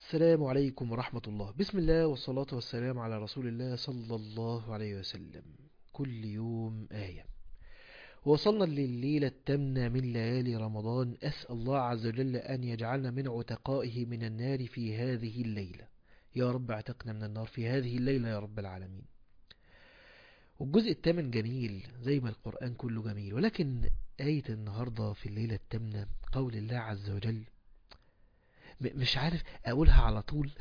السلام عليكم ورحمة الله بسم الله والصلاة والسلام على رسول الله صلى الله عليه وسلم كل يوم آية وصلنا لليلة التامنة من ليالي رمضان أسأل الله عز وجل أن يجعلنا من عتقائه من النار في هذه الليلة يا رب اعتقنا من النار في هذه الليلة يا رب العالمين والجزء الثامن جميل زي ما القرآن كله جميل ولكن آية النهاردة في الليلة التامنة قول الله عز وجل مش عارف أقولها على طول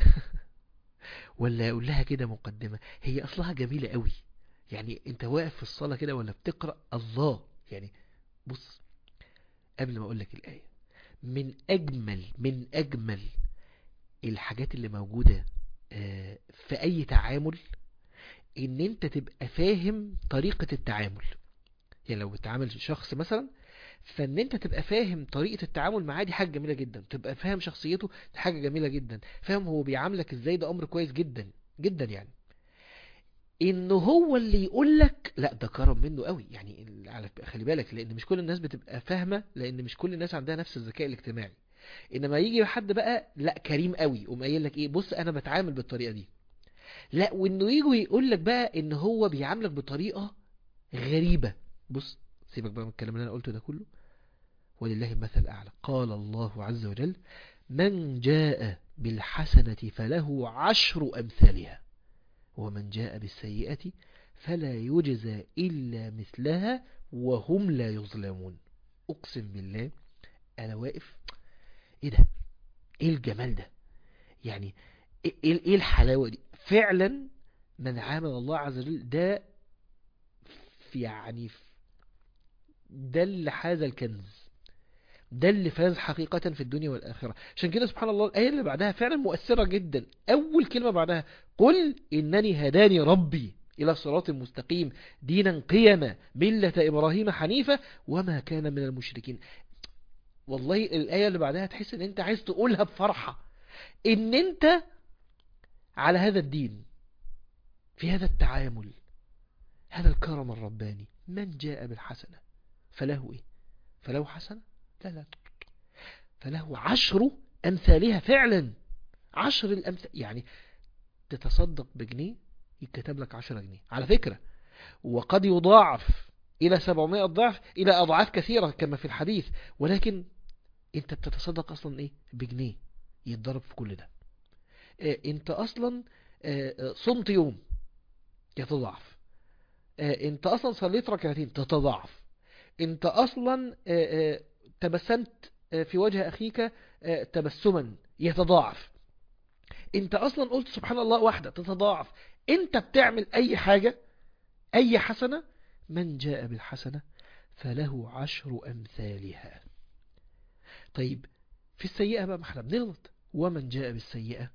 ولا أقول لها كده مقدمة هي أصلها جميلة قوي يعني أنت واقف في الصلاة كده ولا بتقرأ الله يعني بص قبل ما أقول لك الآية من أجمل من أجمل الحاجات اللي موجودة في أي تعامل ان انت تبقى فاهم طريقة التعامل يعني لو بتعامل شخص مثلا فان انت تبقى فاهم طريقة التعامل معاه دي حاجة جميلة جدا تبقى فاهم شخصيته دي حاجة جميلة جدا فاهم هو بيعاملك ازاي ده امر كويس جدا جدا يعني انه هو اللي يقول لك لا ده كرم منه قوي يعني على خلي بالك لان مش كل الناس بتبقى فاهمة لان مش كل الناس عندها نفس الذكاء الاجتماعي انما يجي حد بقى لا كريم قوي وما قايل لك ايه بص انا بتعامل بالطريقة دي لا وانه يجوا يقول لك بقى ان هو بيعاملك بطريقة غريبة بص سيبك بقى من الكلام اللي انا قلته ده كله ولله المثل الاعلى قال الله عز وجل من جاء بالحسنة فله عشر امثالها ومن جاء بالسيئة فلا يجزى الا مثلها وهم لا يظلمون اقسم بالله انا واقف ايه ده ايه الجمال ده يعني ايه ايه الحلاوة دي فعلا من عامل الله عز وجل ده في يعني ده اللي حاز الكنز ده اللي فاز حقيقة في الدنيا والآخرة عشان كده سبحان الله الآية اللي بعدها فعلا مؤثرة جدا أول كلمة بعدها قل إنني هداني ربي إلى صراط مستقيم دينا قيما ملة إبراهيم حنيفة وما كان من المشركين والله الآية اللي بعدها تحس ان انت عايز تقولها بفرحة ان انت على هذا الدين في هذا التعامل هذا الكرم الرباني من جاء بالحسنة فله ايه فله حسنة لا لا فله عشر امثالها فعلا عشر الامثال يعني تتصدق بجنيه يتكتب لك عشرة جنيه على فكرة وقد يضاعف الى 700 ضعف الى اضعاف كثيرة كما في الحديث ولكن انت بتتصدق اصلا ايه بجنيه يتضرب في كل ده انت اصلا صمت يوم يتضاعف انت اصلا صليت ركعتين تتضاعف انت اصلا تبسمت في وجه اخيك تبسما يتضاعف انت اصلا قلت سبحان الله واحدة تتضاعف انت بتعمل اي حاجة اي حسنة من جاء بالحسنة فله عشر امثالها طيب في السيئة بقى ما احنا بنغلط ومن جاء بالسيئة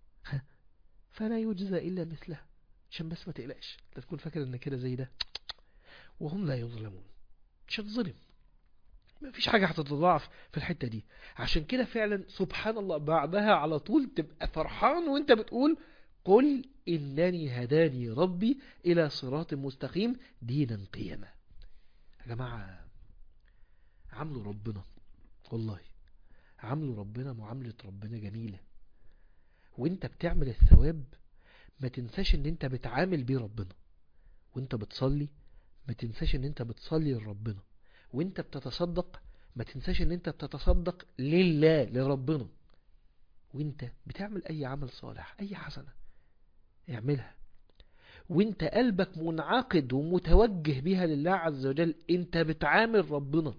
فلا يجزى إلا مثلها عشان بس ما تقلقش لا تكون فاكر ان كده زي ده وهم لا يظلمون مش هتظلم ما فيش حاجة هتتضاعف في الحتة دي عشان كده فعلا سبحان الله بعدها على طول تبقى فرحان وانت بتقول قل إنني هداني ربي إلى صراط مستقيم دينا قيما يا جماعة عملوا ربنا والله عملوا ربنا معاملة ربنا جميلة وانت بتعمل الثواب ما تنساش ان انت بتعامل بيه ربنا وانت بتصلي ما تنساش ان انت بتصلي لربنا وانت بتتصدق ما تنساش ان انت بتتصدق لله لربنا وانت بتعمل اي عمل صالح اي حسنة اعملها وانت قلبك منعقد ومتوجه بها لله عز وجل انت بتعامل ربنا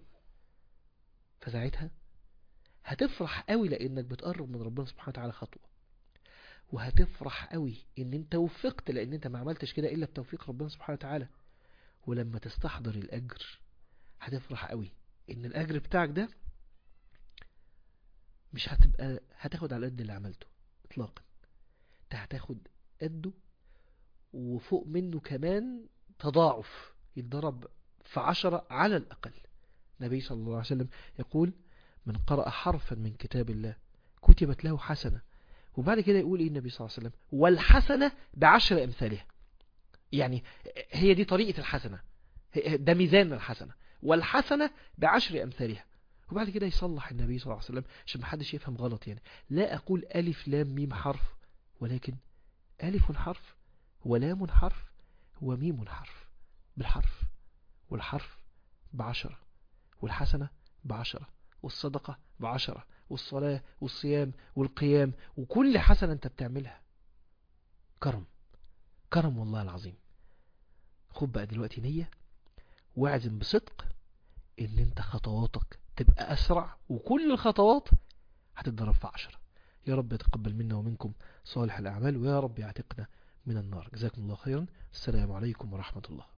فساعتها هتفرح قوي لانك بتقرب من ربنا سبحانه وتعالى خطوة وهتفرح قوي ان انت وفقت لان انت ما عملتش كده الا بتوفيق ربنا سبحانه وتعالى ولما تستحضر الاجر هتفرح قوي ان الاجر بتاعك ده مش هتبقى هتاخد على قد اللي عملته اطلاقا انت هتاخد قده وفوق منه كمان تضاعف يتضرب في عشرة على الأقل النبي صلى الله عليه وسلم يقول من قرأ حرفا من كتاب الله كتبت له حسنة وبعد كده يقول ايه النبي صلى الله عليه وسلم والحسنة بعشر امثالها يعني هي دي طريقة الحسنة ده ميزان الحسنة والحسنة بعشر امثالها وبعد كده يصلح النبي صلى الله عليه وسلم عشان محدش يفهم غلط يعني لا أقول ألف لام ميم حرف ولكن ألف حرف ولام حرف وميم حرف بالحرف والحرف بعشرة والحسنة بعشرة والصدقة بعشرة والصلاة والصيام والقيام وكل حسنة انت بتعملها كرم كرم والله العظيم خد بقى دلوقتي نية واعزم بصدق ان انت خطواتك تبقى اسرع وكل الخطوات هتتضرب في عشرة يا رب يتقبل منا ومنكم صالح الاعمال ويا رب يعتقنا من النار جزاكم الله خيرا السلام عليكم ورحمة الله